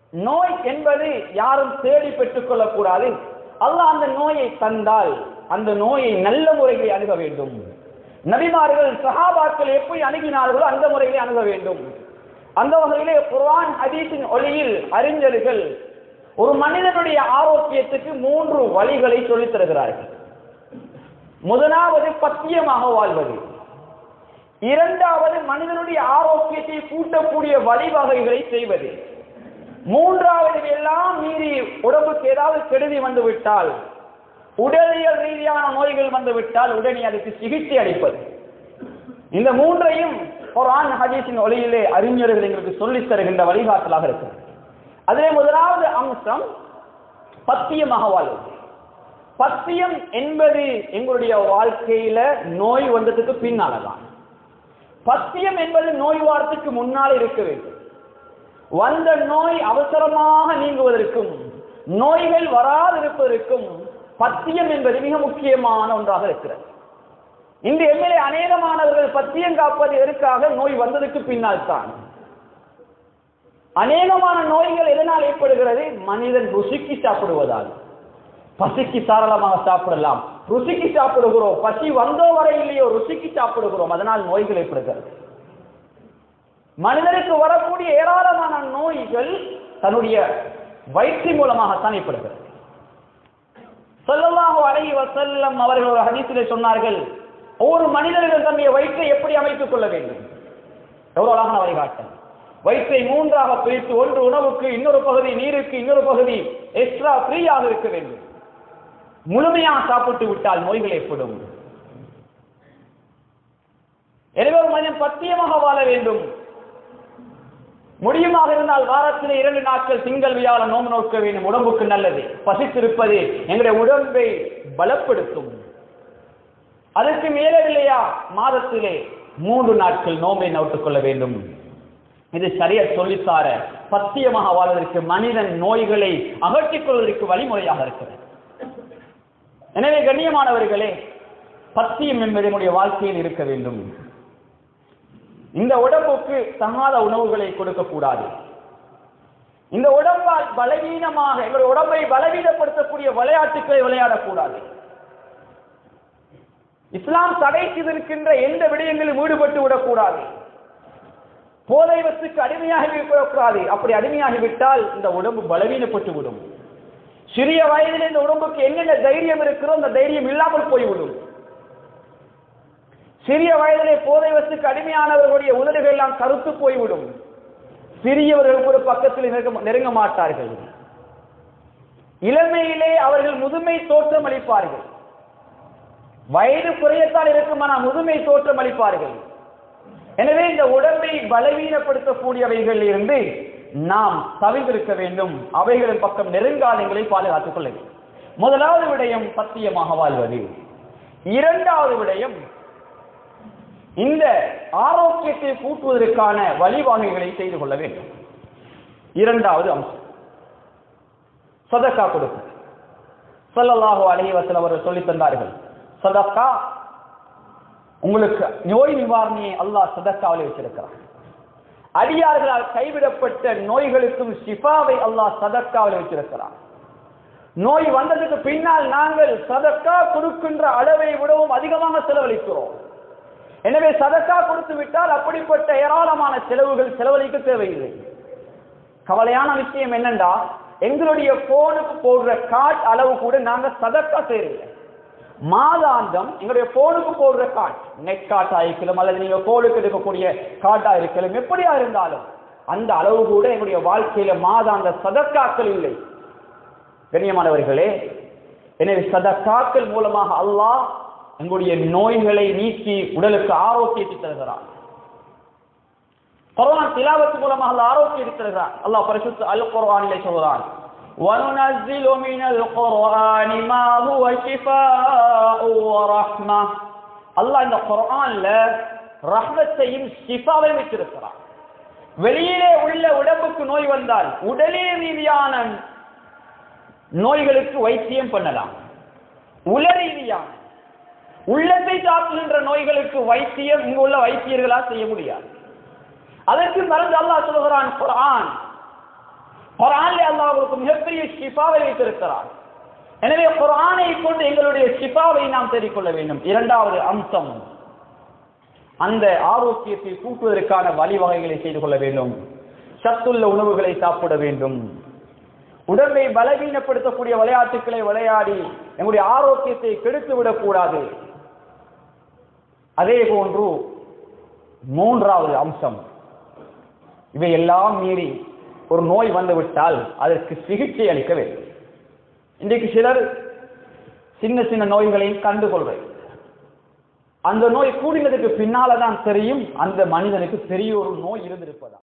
நோய் என்பது யாரும் தேடி பெற்றுக் கொள்ளக்கூடாது அல்லாஹ் அந்த நோயை தந்தால் அந்த நோயை நல்ல முறையில் அணுக வேண்டும் நபிமார்கள் சஹாபாக்கள் எப்படி அணுகினார்களோ அந்த முறையிலே அணுக வேண்டும் அந்த வகையிலே குர்ஆன் ஹதீஸின் ஒளியில் அறிஞர்கள் ஒரு மனிதனுடைய ஆரோக்கியத்துக்கு மூன்று வழிகளை சொல்லித் தருகிறார்கள் முதலாவது பத்தியமாக வாழ்வது இரண்டாவது மனிதனுடைய ஆரோக்கியத்தை கூட்டக்கூடிய வழிவகைகளை செய்வது மூன்றாவது எல்லாம் மீறி உடம்புக்கு ஏதாவது கெடுதி வந்து விட்டால் உடலியல் ரீதியான நோய்கள் வந்து விட்டால் உடனே அதுக்கு சிகிச்சை அளிப்பது இந்த மூன்றையும் குர்ஆன் ஹதீஸின் ஒளியிலே அறிஞர்கள் எங்களுக்கு சொல்லித் தருகின்ற வழிகாட்டலாக இருக்கிறது அதிலே முதலாவது அம்சம் பத்தியமாக வாழ்வது பத்தியம் என்பது எங்களுடைய வாழ்க்கையில நோய் வந்ததுக்கு பின்னாலதான் பத்தியம் என்பது நோய் வாரத்துக்கு முன்னால் இருக்க வேண்டும் வந்த நோய் அவசரமாக நீங்குவதற்கும் நோய்கள் வராதிருப்பதற்கும் பத்தியம் என்பது மிக முக்கியமான ஒன்றாக இருக்கிறது இந்த எம்எல்ஏ அநேகமானவர்கள் பத்தியம் காப்பது எதற்காக நோய் வந்ததுக்கு பின்னால் தான் அநேகமான நோய்கள் எதனால் ஏற்படுகிறது மனிதன் ருசிக்கு சாப்பிடுவதால் பசிக்கு தாராளமாக சாப்பிடலாம் ருசிக்கு சாப்பிடுகிறோம் பசி வந்தோ வரை இல்லையோ ருசிக்கு சாப்பிடுகிறோம் அதனால் நோய்கள் ஏற்படுகிறது மனிதனுக்கு வரக்கூடிய ஏராளமான நோய்கள் தன்னுடைய வயிற்று மூலமாகத்தான் ஏற்படுகிறது சொல்லலாக அலைஹி வஸல்லம் அவர்கள் ஒரு ஹதீஸிலே சொன்னார்கள் ஒவ்வொரு மனிதர்கள் தன்னுடைய வயிற்றை எப்படி அமைத்துக் கொள்ள வேண்டும் எவ்வளவு அழகான வழிகாட்டம் வயிற்றை மூன்றாக பிரித்து ஒன்று உணவுக்கு இன்னொரு பகுதி நீருக்கு இன்னொரு பகுதி எக்ஸ்ட்ரா ஃப்ரீயாக இருக்க வேண்டும் முழுமையாக சாப்பிட்டு விட்டால் நோய்கள் ஏற்படும் எனவே ஒரு மனிதன் பத்தியமாக வாழ வேண்டும் முடியுமாக இருந்தால் வாரத்தில் இரண்டு நாட்கள் திங்கள் வியாழ நோம்பு நோக்க வேண்டும் உடம்புக்கு நல்லது பசித்திருப்பது எங்களுடைய உடம்பை பலப்படுத்தும் அதற்கு மேலே இல்லையா மாதத்திலே மூன்று நாட்கள் நோம்பை நோட்டுக் கொள்ள வேண்டும் இது சரியா சொல்லித்தார பத்தியமாக வாழ்வதற்கு மனிதன் நோய்களை அகற்றிக் கொள்வதற்கு வழிமுறையாக இருக்கிறது எனவே கண்ணியமானவர்களே பத்தியம் என்பது என்னுடைய வாழ்க்கையில் இருக்க வேண்டும் இந்த உடம்புக்கு தகாத உணவுகளை கொடுக்கக்கூடாது இந்த உடம்பால் பலவீனமாக எங்களுடைய உடம்பை பலவீனப்படுத்தக்கூடிய விளையாட்டுகளை விளையாடக்கூடாது இஸ்லாம் தடை செய்திருக்கின்ற எந்த விடயங்களிலும் ஈடுபட்டு விடக்கூடாது போதை வசுக்கு அடிமையாகி விடக்கூடாது அப்படி அடிமையாகிவிட்டால் இந்த உடம்பு பலவீனப்பட்டு விடும் சிறிய வயதில் இந்த உடம்புக்கு என்னென்ன தைரியம் இருக்கிறோ அந்த தைரியம் இல்லாமல் போய்விடும் சிறிய வயதிலே போதை வசுக்கு அடிமையானவர்களுடைய உதடுகள் எல்லாம் கருத்து போய்விடும் சிறியவர்கள் கூட பக்கத்தில் நெருங்க- நெருங்க மாட்டார்கள் இளமையிலே அவர்கள் முதுமை தோற்றம் அளிப்பார்கள் வயது குறையத்தான் இருக்கும் ஆனால் முதுமை தோற்றம் அளிப்பார்கள் எனவே இந்த உடம்பை பலவீனப்படுத்தக்கூடியவைகளில் இருந்து நாம் தவிர்த்திருக்க வேண்டும் அவைகளின் பக்கம் நெருங்காதங்களை பாதுகாத்துக் கொள்ள வேண்டும் முதலாவது விடயம் சத்தியமாக வாழ்வது இரண்டாவது விடயம் இந்த ஆரோக்கியத்தை கூட்டுவதற்கான வழிவகைகளை செய்து கொள்ள வேண்டும் இரண்டாவது அம்சம் சதக்கா கொடுப்பு ஸல்லல்லாஹு அலைஹி வஸல்லம் அவர்கள் சொல்லித் தந்தார்கள் சதக்கா உங்களுக்கு நோய் நிவாரணியை அல்லாஹ் சதக்காவில் வச்சிருக்கிறார் அடியார்களால் கைவிடப்பட்ட நோய்களுக்கும் ஷிஃபாவை அல்லாஹ் சதக்காவில் வச்சிருக்கிறார் நோய் வந்ததுக்கு பின்னால் நாங்கள் சதக்கா கொடுக்கின்ற அளவை விடவும் அதிகமாக செலவழிக்கிறோம் எனவே சதக்கா கொடுத்து விட்டால் அப்படிப்பட்ட ஏராளமான செலவுகள் செலவழிக்க தேவையில்லை கவலையான விஷயம் என்னண்டா எங்களுடைய போனுக்கு போடுற கார்டு அளவு கூட நாங்க சதக்கா செய்யறதில்லை மாதாந்தம் எங்களுடைய போனுக்கு போடுற கார்டு நெட் கார்டா இருக்கலாம் அல்லது நீங்க போனுக்கு எடுக்கக்கூடிய கார்டா இருக்கலாம் எப்படியா இருந்தாலும் அந்த அளவு கூட எங்களுடைய வாழ்க்கையில மாதாந்த சதக்காக்கள் இல்லை கண்ணியமானவர்களே எனவே சதக்காக்கள் மூலமாக அல்லாஹ் எங்களுடைய நோய்களை நீக்கி உடலுக்கு ஆரோக்கியத்தை தருகிறான் குர்ஆன் திலாவத் மூலமாக அல்லாஹ் ஆரோக்கியத்தை தருகிறான் அல்லாஹ் பரிசுத்த அல் குர்ஆனிலே சொல்கிறான் وَنُنَزِّلُ مِنَ الْقُرْآنِ مَا هُوَ شِفَاءٌ وَرَحْمَةٌ அல்லாஹ் இந்த குர்ஆன்ல ரஹ்மத்தையும் ஷிஃபாவையும் வச்சிருக்கிறான் வெளியிலே உள்ள உடம்புக்கு நோய் வந்தால் உடலே ரீதியான நோய்களுக்கு வைத்தியம் பண்ணலாம் உல ரீதியான உள்ளத்தை தாக்குகின்ற நோய்களுக்கு வைத்தியம் இங்கு உள்ள வைத்தியர்களா செய்ய முடியாது அதற்கு மருந்து அல்லாஹ் சொல்கிறான் குர்ஆன் குர்ஆன் மிகப்பெரிய ஷிஃபாவை வைத்திருக்கிறார் எனவே குர்ஆனை கொண்டு எங்களுடைய ஷிஃபாவை நாம் தேடிக்கொள்ள வேண்டும் இரண்டாவது அம்சம் அந்த ஆரோக்கியத்தை கூட்டுவதற்கான வழிவகைகளை செய்து கொள்ள வேண்டும் சத்துள்ள உணவுகளை சாப்பிட வேண்டும் உடம்பை பலவீனப்படுத்தக்கூடிய விளையாட்டுகளை விளையாடி எங்களுடைய ஆரோக்கியத்தை கெடுத்து விடக்கூடாது அதே போன்று மூன்றாவது அம்சம் இவையெல்லாம் மீறி ஒரு நோய் வந்துவிட்டால் அதற்கு சிகிச்சை அளிக்க வேண்டும் இன்றைக்கு சிலர் சின்ன சின்ன நோய்களையும் கண்டுகொள்வது அந்த நோய் கூடினதுக்கு பின்னால தான் தெரியும் அந்த மனிதனுக்கு பெரிய ஒரு நோய் இருந்திருப்பதா